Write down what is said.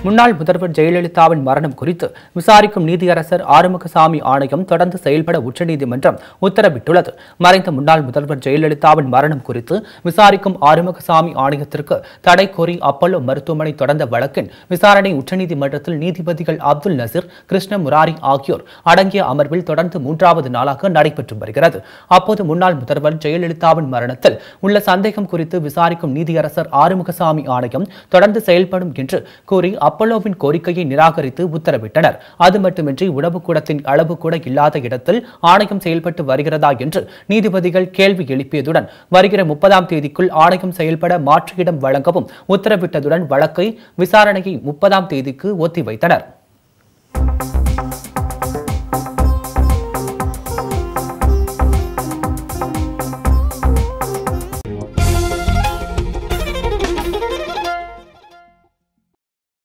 முன்னாள் முதல்வர் ஜெயலலிதாவின் மரணம் குறித்து விசாரிக்கும் நீதியரசர் ஆறுமுகசாமி ஆணையம் தொடர்ந்து செயல்பட உச்சநீதிமன்றம் உத்தரவிட்டுள்ளது மறைந்த முன்னாள் முதல்வர் ஜெயலலிதாவின் மரணம் குறித்து விசாரிக்கும் ஆறுமுகசாமி ஆணையத்திற்கு தடை கோரி அப்பல்லோ மருத்துவமனை தொடர்ந்த வழக்கின் விசாரணை உச்சநீதிமன்றத்தில் நீதிபதிகள் அப்துல் நசீர் கிருஷ்ண முராரி ஆகியோர் அடங்கிய அமர்வில் தொடர்ந்து மூன்றாவது நாளாக நடைபெற்று வருகிறது அப்போது முன்னாள் முதல்வர் ஜெயலலிதாவின் மரணத்தில் உள்ள சந்தேகம் குறித்து விசாரிக்கும் நீதியரசர் ஆறுமுகசாமி ஆணையம் தொடர்ந்து செயல்படும் என்று கூறி அப்பல்லோவின் கோரிக்கையை நிராகரித்து உத்தரவிட்டனர் அது மட்டுமின்றி உணவு கூடத்தின் அளவு கூட இல்லாத இடத்தில் ஆணையம் செயல்பட்டு வருகிறதா என்று நீதிபதிகள் கேள்வி எழுப்பியதுடன் வருகிற முப்பதாம் தேதிக்குள் ஆணையம் செயல்பட மாற்று இடம் வழங்கவும் உத்தரவிட்டதுடன் வழக்கை விசாரணையை முப்பதாம் தேதிக்கு ஒத்திவைத்தனர்